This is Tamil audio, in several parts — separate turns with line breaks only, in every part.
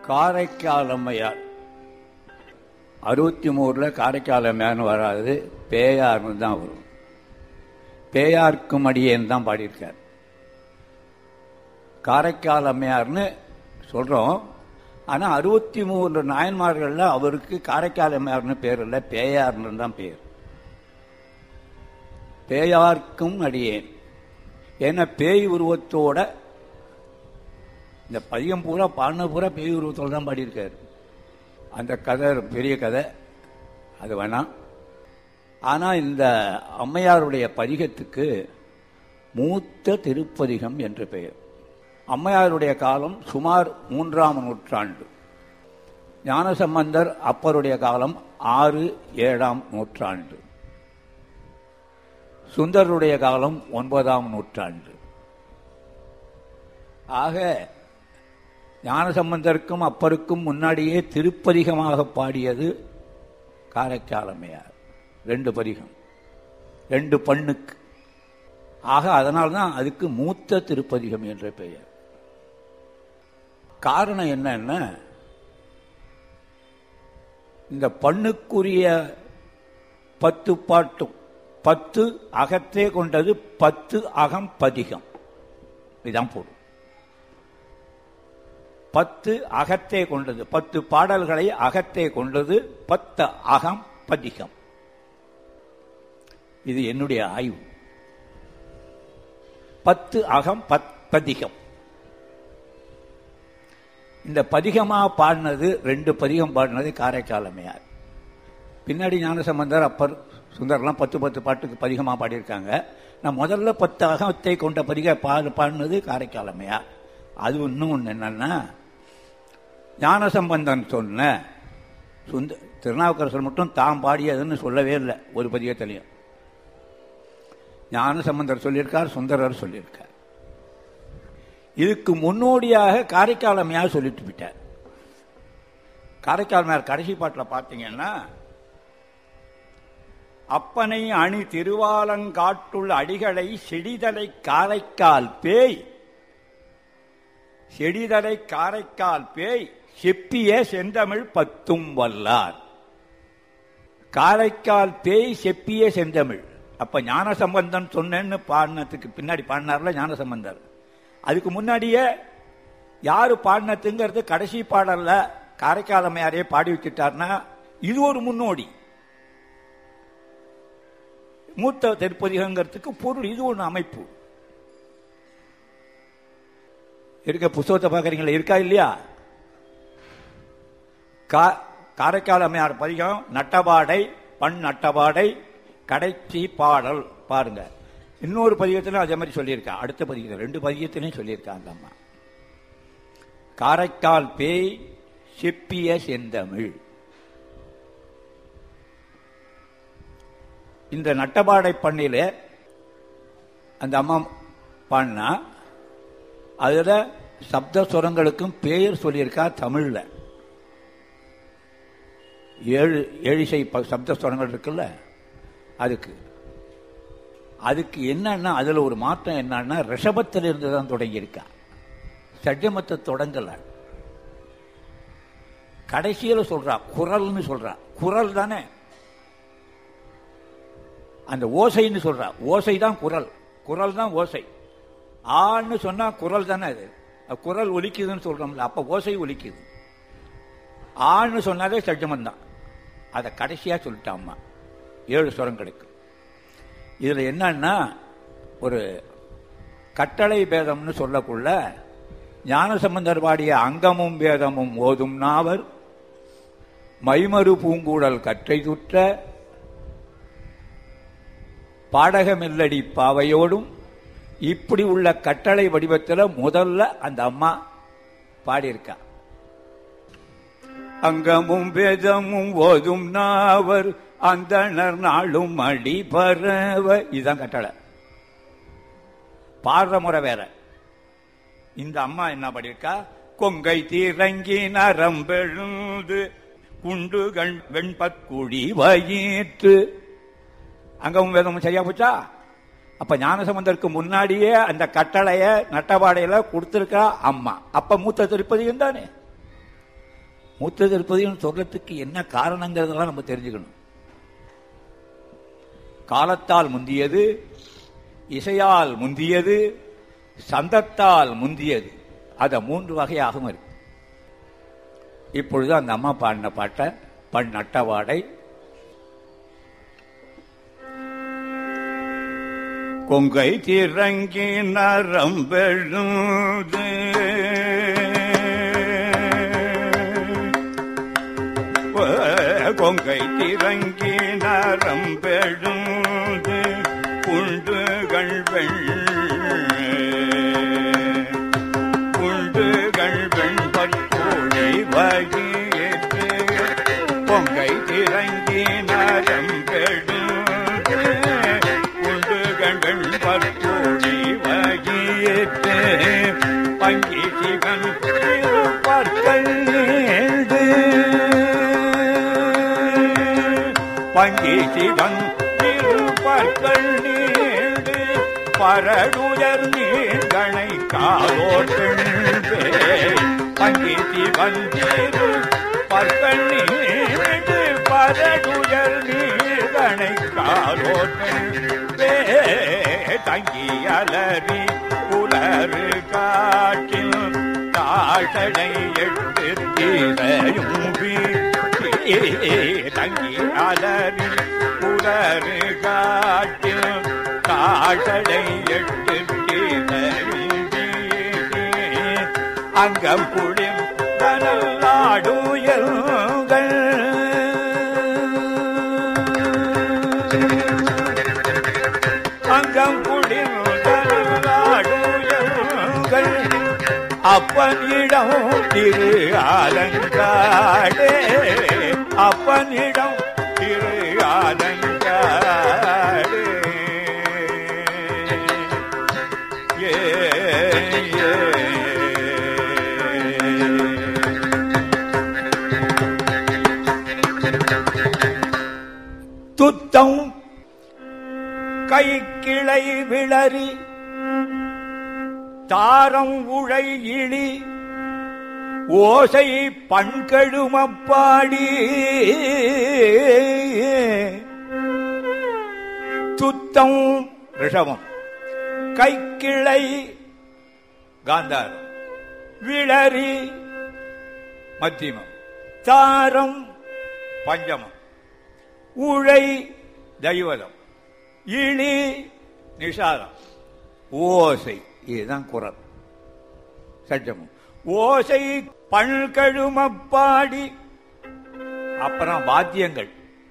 காரைக்கால் அம்மையார் அறுபத்தி மூணுல காரைக்கால் அம்மையார்னு வராது பேயார்னு தான் வரும் பேயார்க்கும் அடியேன்னு தான் பாடியிருக்கார் காரைக்கால் அம்மையார்னு சொல்றோம் ஆனா அறுபத்தி மூணு நாயன்மார்கள்ல அவருக்கு காரைக்கால் அம்மையார்னு பேர் இல்லை பேயார்னு தான் பேர் பேயார்க்கும் அடியேன் ஏன்னா பேய் உருவத்தோட இந்த பதியம் பூரா பாடின பூரா பேய் உருவத்தோட தான் பாடியிருக்காரு அந்த கதை பெரிய கதை அது வேணாம் ஆனால் இந்த அம்மையாருடைய பதிகத்துக்கு மூத்த திருப்பதிகம் என்று பெயர் அம்மையாருடைய காலம் சுமார் மூன்றாம் நூற்றாண்டு ஞானசம்பந்தர் அப்பருடைய காலம் ஆறு ஏழாம் நூற்றாண்டு சுந்தருடைய காலம் ஒன்பதாம் நூற்றாண்டு ஆக ஞானசம்பந்தருக்கும் அப்பருக்கும் முன்னாடியே திருப்பதிகமாக பாடியது காரைக்காலமையார் ரெண்டு பதிகம் ரெண்டு பண்ணுக்கு ஆக அதனால்தான் அதுக்கு மூத்த திருப்பதிகம் என்ற பெயர் காரணம் என்னன்னா இந்த பண்ணுக்குரிய பத்து பாட்டும் பத்து அகத்தே கொண்டது பத்து அகம் பதிகம் இதுதான் பொருள் பத்து அகத்தே கொண்டது பத்து பாடல்களை அகத்தே கொண்டது பத்து அகம் பதிகம் இது என்னுடைய ஆய்வு பத்து அகம் பத் பதிகம் இந்த பதிகமா பாடினது ரெண்டு பதிகம் பாடினது காரைக்காலமையார் பின்னாடி ஞானசம்பந்தர் அப்பர் சுந்தர்லாம் பத்து பத்து பாட்டுக்கு பதிகமா பாடியிருக்காங்க நான் முதல்ல பத்து அகத்தை கொண்ட பதிக பாடு பாடினது காரைக்காலமையார் அது இன்னும் ஒன்று என்னன்னா ஞானசம்பந்தன் சொன்ன சுந்த திருநாவுக்கரசர் மட்டும் தாம் பாடியதுன்னு சொல்லவே இல்லை ஒரு பதிகத்திலையும் ஞானசம்பந்தர் சொல்லியிருக்கார் சுந்தரர் சொல்லியிருக்கார் இதுக்கு முன்னோடியாக காரைக்கால் அம்மையார் சொல்லிட்டு விட்டார் காரைக்கால் மேயர் கடைசி பாட்டில் பார்த்தீங்கன்னா அப்பனை அணி திருவாலங்காட்டுள் அடிகளை செடிதலை காரைக்கால் பேய் செடிதலை காரைக்கால் பேய் செப்பிய செந்தமிழ் பத்தும் வல்லார் காரைக்கால் பேய் செப்பிய செந்தமிழ் அப்ப ஞான சம்பந்தன் சொன்னேன்னு பாடினதுக்கு பின்னாடி பாடினார்ல ஞான சம்பந்தர் அதுக்கு முன்னாடியே யாரு பாடினதுங்கிறது கடைசி பாடல்ல காரைக்காலமையாரே பாடி வச்சுட்டார்னா இது ஒரு முன்னோடி மூத்த திருப்பதிகங்கிறதுக்கு பொருள் இது ஒன்று அமைப்பு இருக்க புஸ்தகத்தை பார்க்குறீங்களா இருக்கா இல்லையா கா காரைக்கால் அம்மையார் பதிகம் நட்டபாடை பண் நட்டபாடை கடைசி பாடல் பாருங்க இன்னொரு பதிகத்திலும் அதே மாதிரி சொல்லியிருக்கா அடுத்த பதிகத்தில் ரெண்டு பதிகத்திலையும் சொல்லியிருக்கா அந்த அம்மா காரைக்கால் பேய் செப்பிய செந்தமிழ் இந்த நட்டபாடை பண்ணில அந்த அம்மா பாடினா அதுல சப்த சுரங்களுக்கும் பெயர் சொல்லியிருக்கா தமிழ்ல ஏழு ஏழிசை சப்த சுரங்கள் இருக்குல்ல அதுக்கு அதுக்கு என்னன்னா அதுல ஒரு மாற்றம் என்னன்னா ரிஷபத்தில் இருந்து தான் தொடங்கியிருக்கா சஜமத்தை தொடங்கல கடைசியில சொல்றா குரல்னு சொல்றா குரல் தானே அந்த ஓசைன்னு சொல்றா ஓசை தான் குரல் குரல் தான் ஓசை ஆன்னு சொன்னா குரல் தானே அது குரல் ஒலிக்குதுன்னு சொல்றோம்ல அப்ப ஓசை ஒலிக்குது ஆன்னு சொன்னாலே சஜமம் தான் அதை கடைசியா சொல்லிட்டாம்மா ஏழு சுரம் கிடைக்கும் இதுல என்னன்னா ஒரு கட்டளை பேதம்னு சொல்லக்குள்ள ஞானசம்பந்தர் பாடிய அங்கமும் வேதமும் ஓதும் நாவர் மைமறு பூங்கூடல் கற்றை துற்ற பாடகமில்லடி பாவையோடும் இப்படி உள்ள கட்டளை வடிவத்தில் முதல்ல அந்த அம்மா பாடியிருக்கா அங்கமும் வேதமும் ஓதும் நாவர் அந்தனர் நாளும் அடி பரவ இதுதான் கட்டளை பாடுற முறை வேற இந்த அம்மா என்ன பண்ணிருக்கா கொங்கை தீரங்கி நரம்பெழுந்து குண்டுகள் வெண்பக்குழி வயிற்று அங்கமும் வேதமும் சரியா போச்சா அப்ப ஞானசம்பந்தருக்கு முன்னாடியே அந்த கட்டளைய நட்டபாடையில கொடுத்திருக்கா அம்மா அப்ப மூத்த திருப்பதியும் தானே மூத்த திருப்பதின்னு சொல்றதுக்கு என்ன காரணங்கிறதெல்லாம் நம்ம தெரிஞ்சுக்கணும் காலத்தால் முந்தியது இசையால் முந்தியது சந்தத்தால் முந்தியது அத மூன்று வகையாகவும் இருக்கு இப்பொழுது அந்த அம்மா பாடின பாட்டை பண் நட்டவாடை
கொங்கை திறங்கி நரம்பெழுந்து கொங்கை திறங்கி நரம்பெழுந்து குண்டுகள் வெள் குண்டுகள் வெண்பற்கூழி வகியேற்று பொங்கை திறங்கி நரம்பெழுந்து குண்டுகள் வெண்பற்கூழி வகியேற்று பங்கி சிவன் பற்கள் நீண்டு பங்கி சிவன் பற்கள் நீண்டு பரடுயர் நீர்கணை காலோட்கள் பங்கி சிவன் பற்கள் நீண்டு பரடுயர் நீர்கணை காலோட்கள் தங்கி அலறி புலரு காட்டில் தாழ்தடை எட்டு தீரையும் தங்கி அலறி புலரு காட்டில் தாழ்தடை எட்டு தீரையும் அங்கம் குளிர் தனல்லாடுயல்கள் அங்கம் குளிர்ந்தாடுயல்கள் அப்பனிடம் திரு ஆலங்காடே அப்பனிடம் திரு ஆலங்காடே ஏ ஏ
துத்தம் கை கிளை விளரி தாரம் உழை இழி ஓசை பண்கழுமப்பாடி துத்தம் ரிஷபம் கைக்கிளை காந்தாரம் விளரி மத்தியமம் தாரம் பஞ்சமம் உழை தெய்வதம் இழி நிஷாதம் ஓசை இதுதான் குரல் சட்டமும் ஓசை பல்கழுமப்பாடி அப்புறம் வாத்தியங்கள்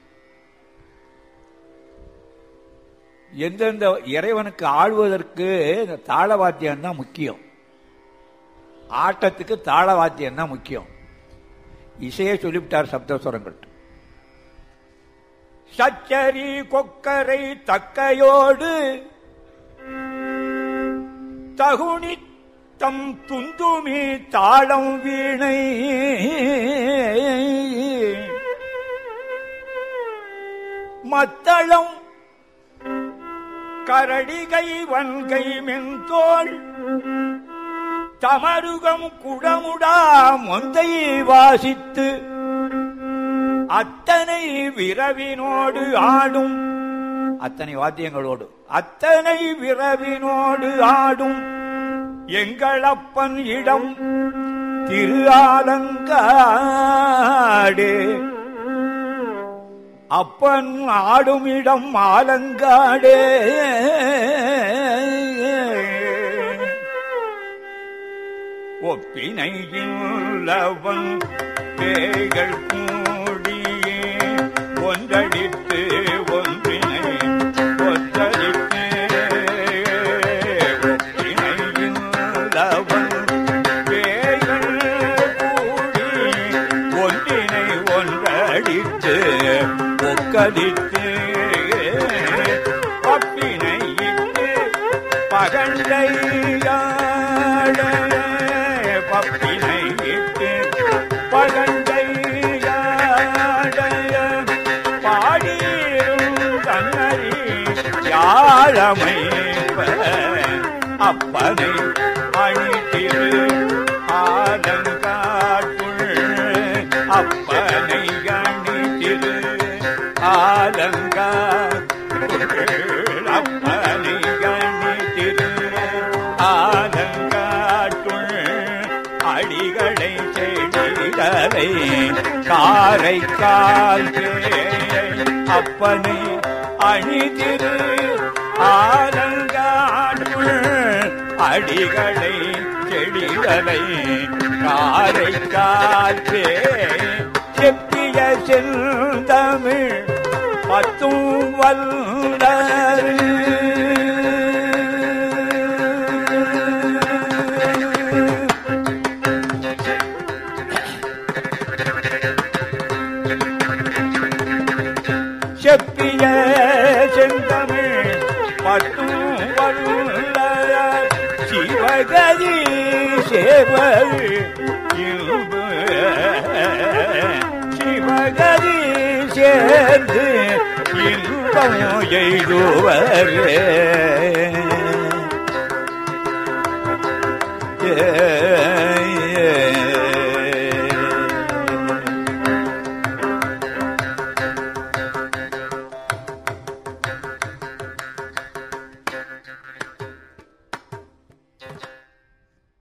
எந்தெந்த இறைவனுக்கு ஆழ்வதற்கு இந்த தாள வாத்தியம் தான் முக்கியம் ஆட்டத்துக்கு தாள வாத்தியம் தான் முக்கியம் இசையை சொல்லிவிட்டார் சப்தஸ்வரங்கள் சச்சரி கொக்கரை தக்கையோடு தகுனி தம் துந்துமி தாளம் வீணை மத்தளம் கரடிகை வன்கை மென்தோள் தமருகம் குடமுடா மொந்தை வாசித்து அத்தனை விரவினோடு ஆடும் அத்தனை வாத்தியங்களோடு அத்தனை விரவினோடு ஆடும் எங்களப்பன் இடம் திரு ஆலங்காடு அப்பன் ஆடும் இடம் ஆலங்காடே
ஒப்பினையில்லவன் பேய்கள் கூடியே ஒன்றடித்து ஒன்றினை ஒற்றடித்து ஒப்பினையில்லவன் பேய்கள் கூடி ஒன்றினை ஒன்றடித்து ஒக்கடித்து பப்பினையிட்டு பகண்டையாட பப்பினையிட்டு பகண்டையாட பாடியும் தன்னறி யாழமை அப்பனை அணித்திரு ஆலங்காட்டுள் அடிகளை செடிகளை காரைக்கால் அப்பனை அணிதிரு ஆலங்காட்டுள் அடிகளை செடிகளை காரைக்கால் செப்பிய செந்தமிழ் பத்தும் வல்லர் செப்பிய செந்தமிழ் பத்தும் வல்லர் சிவகதி சேவர் இன்பு சிவகதி சேர்ந்து இன்பம் எய்துவரே ஏ